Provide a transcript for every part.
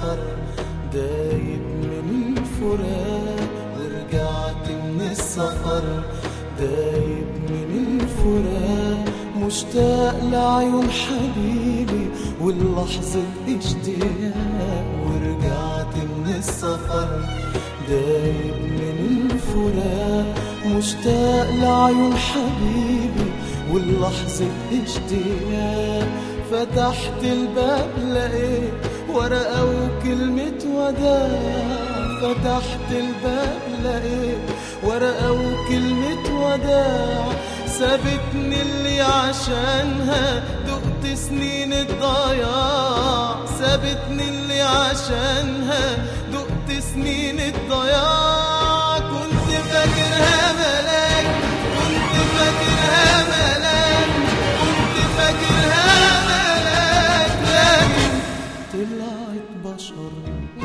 السفر دايب من الفراق ورجعت من السفر دايب من الفراق مشتاق لعيون حبيبي واللحظة اشتياق ورجعت من السفر دايب من الفراق مشتاق لعيون حبيبي واللحظة اشتياق فتحت الباب لقيت ورقة وكلمة وداع فتحت الباب لقيت ورقة وكلمة وداع سابتني اللي عشانها دقت سنين الضياع سابتني اللي عشانها دقت سنين الضياع كنت فاكرها ملاك كنت فاكرها ملاك كنت فاكرها ملاك لكن طلعت بشر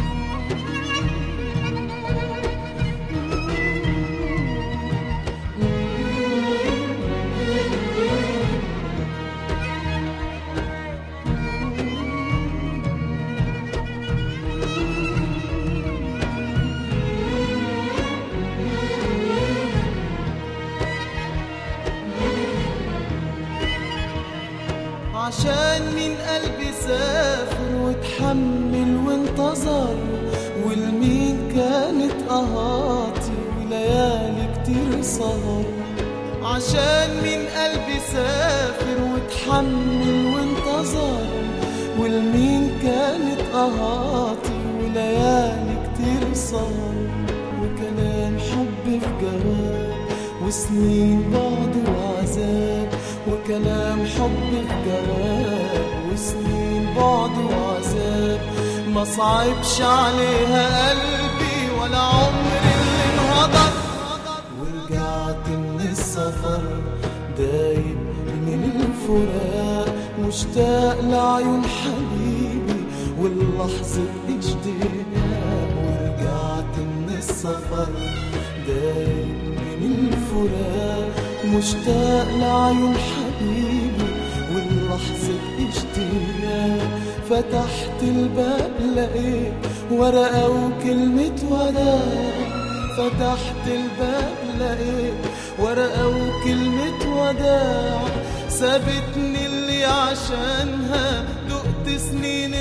عشان من قلبي سافر وتحمل وانتظر والمين كانت قهاتي وليالي كتير سهر عشان من قلبي سافر وتحمل وانتظر والمين كانت قهاتي وليالي كتير سهر وكلام حب في جواب وسنين بعد وعذاب وكلام حب في جواب وسنين بعد وعذاب ما صعبش عليها قلبي ولا عمري اللي انهضر ورجعت من السفر دايب من الفراق مشتاق لعيون حبيبي واللحظة اشتياق ورجعت من السفر دايب من الفراق مشتاق لعيون حبيبي واللحظة اشتياق فتحت الباب لقيت ورقة وكلمة وداع فتحت الباب لقيت ورقة وكلمة وداع سابتني اللي عشانها دقت سنين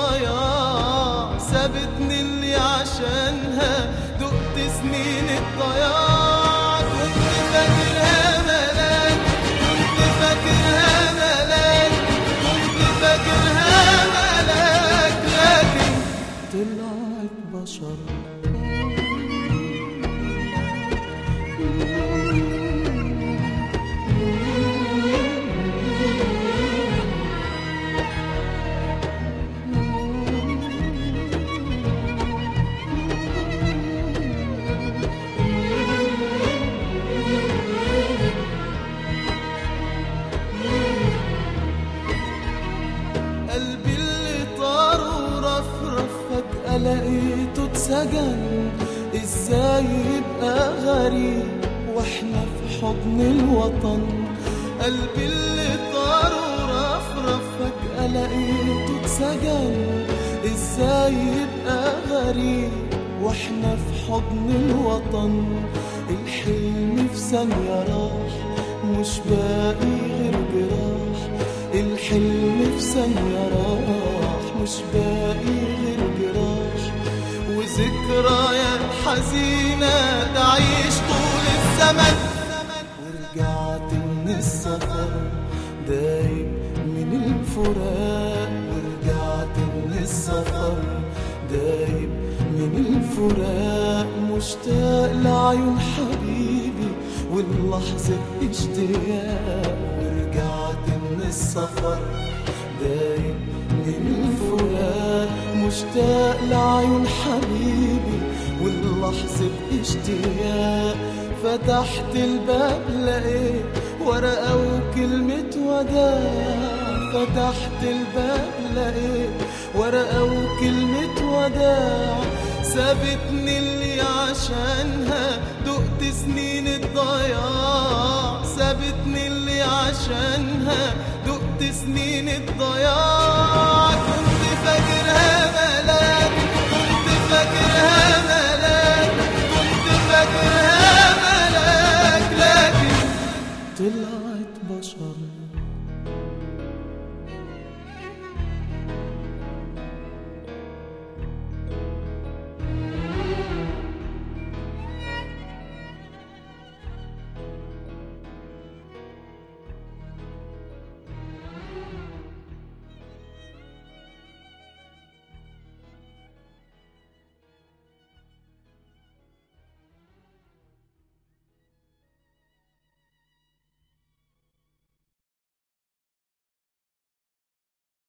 الضياع سابتني اللي عشانها دقت سنين الضياع كنت فاكرها ملاك كنت فاكرها ملاك كنت فاكرها ملاك لكن طلعت بشر قلبي اللي طار ورفرف فجأة لقيته اتسجن ازاي يبقى غريب واحنا في حضن الوطن قلبي اللي طار ورفرف فجأة لقيته اتسجن ازاي يبقى غريب واحنا في حضن الوطن الحلم في ثانية راح مش باقي غير جراح الحلم في ثانية راح مش باقي غير جراح وذكريات حزينة تعيش طول الزمن ورجعت من السفر دايب من الفراق ورجعت من السفر دايب من الفراق مشتاق لعيون حبيبي واللحظة اشتياق ورجعت من السفر دايب من الفراق مشتاق لعيون حبيبي واللحظة اشتياق فتحت الباب لقيت ورقة وكلمة وداع فتحت الباب لقيت ورقة وكلمة وداع سابتني اللي عشانها دقت سنين الضياع سابتني اللي عشانها دقت سنين الضياع